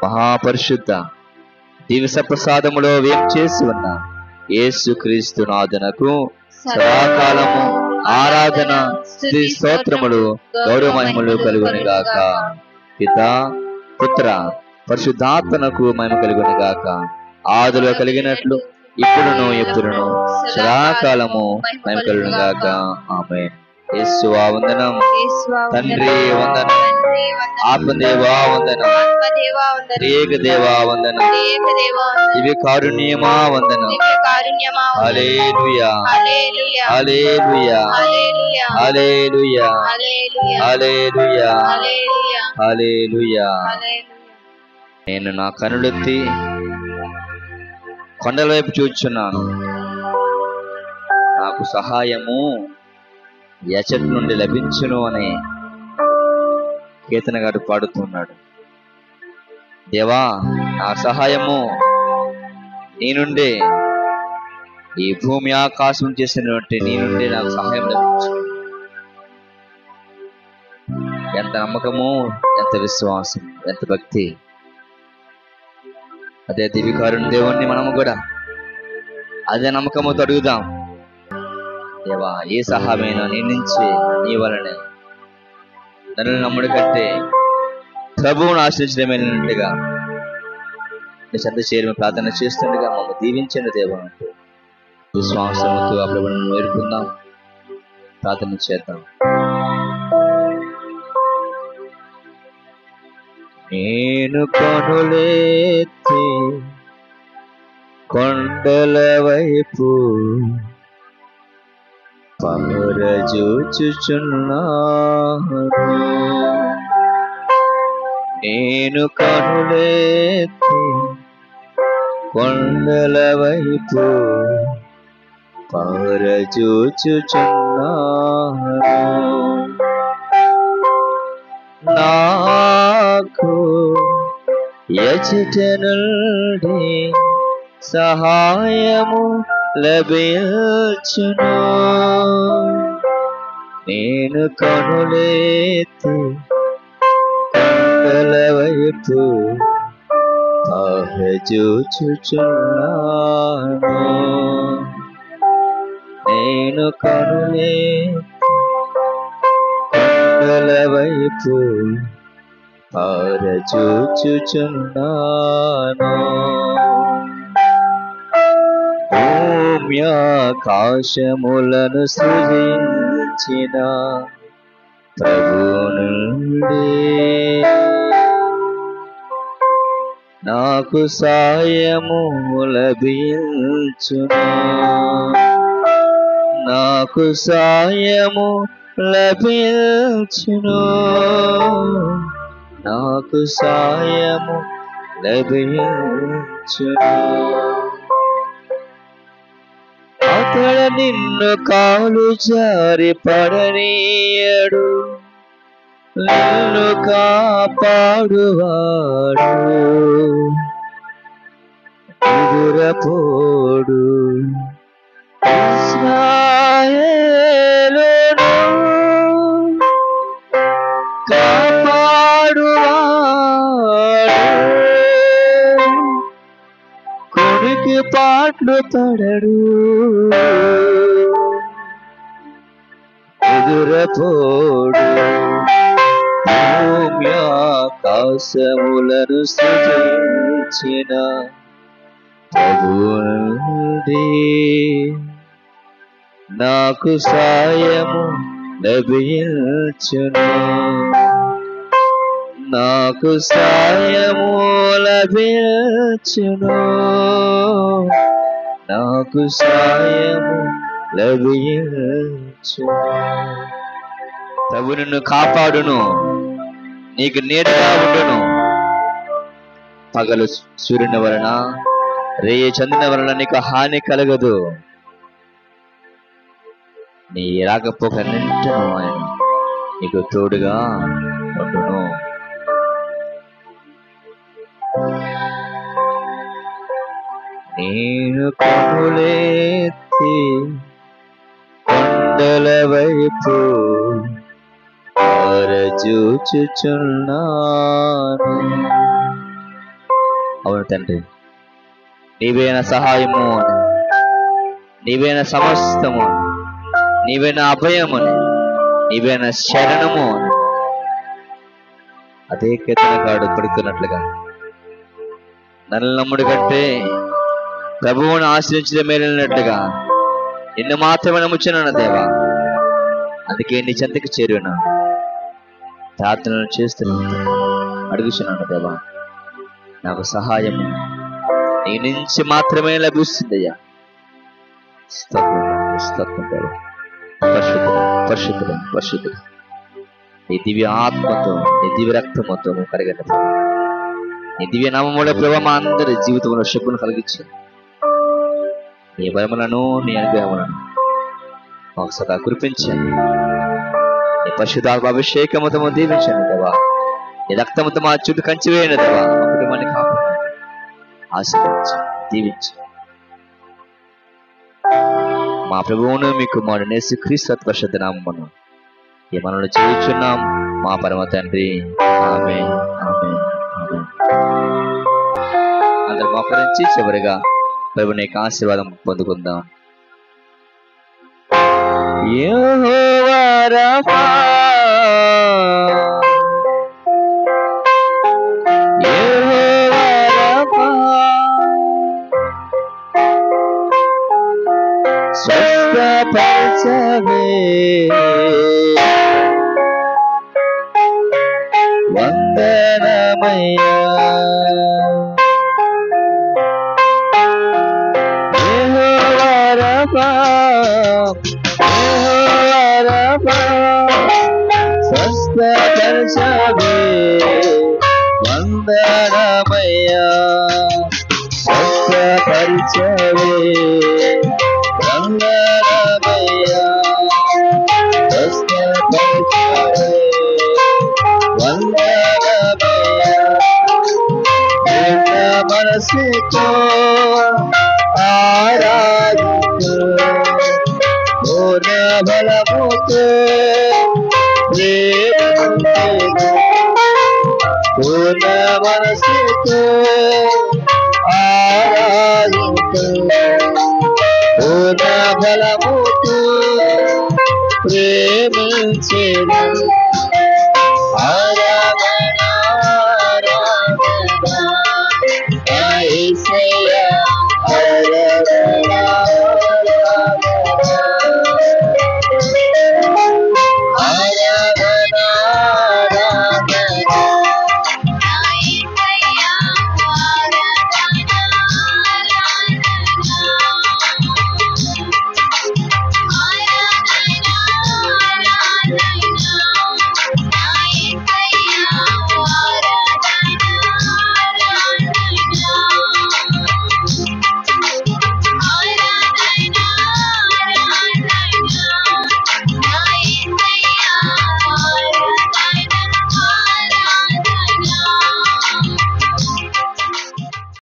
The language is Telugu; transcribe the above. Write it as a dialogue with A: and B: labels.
A: మహాపరిశుద్ధ దివస ప్రసాదములో వేం చేసి ఉన్న యేసు క్రీస్తు నాథనకు సదాకాలము ఆరాధన స్థుతి స్తోత్రములు గౌరవ మహిమలు కలుగును గాక పిత పుత్ర పరిశుద్ధాత్మనకు మహిమ కలుగును గాక ఆదులో కలిగినట్లు ఇప్పుడును ఎప్పుడును సదాకాలము మహిమ కలుగును గాక ఆమె యేసు వందనం తండ్రి వందనం ఆత్మదేవా వందనం రేగ దేవా వందనం దివ్య కారుణ్యమా వందనం హల్లెలూయా హల్లెలూయా హల్లెలూయా హల్లెలూయా హల్లెలూయా నేను నా కనులెత్తి కొండల వైపు చూచున్నాను నాకు సహాయము ఎచట్ నుండి లభించును అని కీర్తన గారు పాడుతున్నాడు దేవా నా సహాయము నీ నుండే ఈ భూమి ఆకాశం చేసినటువంటి నీ నుండి నాకు సహాయం లభించు ఎంత నమ్మకము ఎంత విశ్వాసం ఎంత భక్తి అదే దివికారుని దేవుణ్ణి మనము కూడా అదే నమ్మకముతో అడుగుదాం దేవా ఏ సహాయమైనా నీ నుంచి నీ వలనే నన్ను నమ్ముడు కంటే ప్రభువును ఆశ్రయించడమైనట్టుగా నీ చెంత చేరి ప్రార్థన చేస్తుండగా మమ్మల్ని దీవించండి దేవా అంటూ విశ్వాసంతో ఆ ప్రభువును వేడుకుందాం ప్రార్థన చేద్దాం నేను కనులెత్తి కొండల వైపు పరజూచుచున్నాను నేను కనులెత్తి కొండల వైపు పరజూచుచున్నాను నాకు ఎచట నుండి సహాయము లభించును నేను కనులెత్తి కొండల వైపు చూచుచున్నాను నేను కనులెత్తి కొండల వైపు చూచుచున్నాను భూమ్యాకాశములను సృజించిన ప్రభు నుండి నాకు సాయము లభించును నాకు సాయము లభించును నాకు సాయము లభించును అతడ నిన్ను కాలు జారి పడనీయడు నిన్ను కాపాడువాడు ఎదురపోడు ఇస్రాయేలును కాపాడువాడు కొడుకు పాటలు పడడు ఎదురపోడు భూమ్యాకాశములను సృజించిన ప్రభువు నుండి నాకు సాయము లభించును నాకు సాయము లభించును నాకు సాయము లభించును ప్రభు నిన్ను కాపాడును నీకు నీడగా ఉండును పగలు సూర్యుని వలన రేయ చంద్రుని వలన నీకు హాని కలగదు నీ రాకపోకన్నింటిను ఆయన నీకు తోడుగా ఉండును నేను కనులెత్తి కొండల వైపు చూచుచున్నాను అవును తండ్రి నీవేన సహాయము అని నీవేన సమస్తము అని నీవేన అభయము అని నీవేన శరణము అని అదే కీర్తనకాడు పడుతున్నట్లుగా నన్ను నమ్ముడు కంటే ప్రభువును ఆశ్రయించడం మేలినట్టుగా నిన్ను మాత్రమే నమ్ముచున్నాను దేవా అందుకే నీ చెంతకి చేరునా ప్రార్థనలు చేస్తున్నాను అడుగుచున్నాను దేవా నాకు సహాయము నీ నుంచి మాత్రమే లభిస్తుందయ్యా స్తోత్రం స్తోత్రం దేవా పరిశుద్ధుడు పరిశుద్ధుడు పరిశుద్ధుడు నీ దివ్య ఆత్మతో నీ దివ్య రక్తముతో నువ్వు కడగట నీ దివ్య నామముల ప్రభావ మా అందరి జీవితంలో శక్తును కలిగించు నీ బలములను నీ అనుగ్రహములను మాకు సదా కురిపించండి నీ పరిశుద్ధాత్మ అభిషేకముతో దీవించండి దేవా నీ రక్తముతో మా చుట్టూ కంచి వేయండి దేవా మా కుటుంబాన్ని కాపాడండి ఆశీర్వదించు దీవించు మా ప్రభువును మీ కుమారుడు నేసు క్రీస్తు పరిశుద్ధ నామమును ఈ మనలో జీవించున్నాం మా పరమ తండ్రి ఆమె ఆమె ఆమె అందరు మోకరించి చివరిగా ప్రభు నీకు ఆశీర్వాదం పొందుకుందాం యెహోవా రఫా, యెహోవా రఫా, స్వస్థపరచవే వందనమయ్యా యెహోవా రఫా, యెహోవా రఫా, స్వస్థపరచవే వందనమయ్యా స్వస్థపరచవే వందనమయ్యా స్వస్థపరచవే వందనమయ్యా పూర్ణ మనసుతో ఆరాధించు పూర్ణ బలముతో ప్రేమించేదు పూర్ణ మనసుతో ఆరాధించు పూర్ణ బలముతో ప్రేమించేదు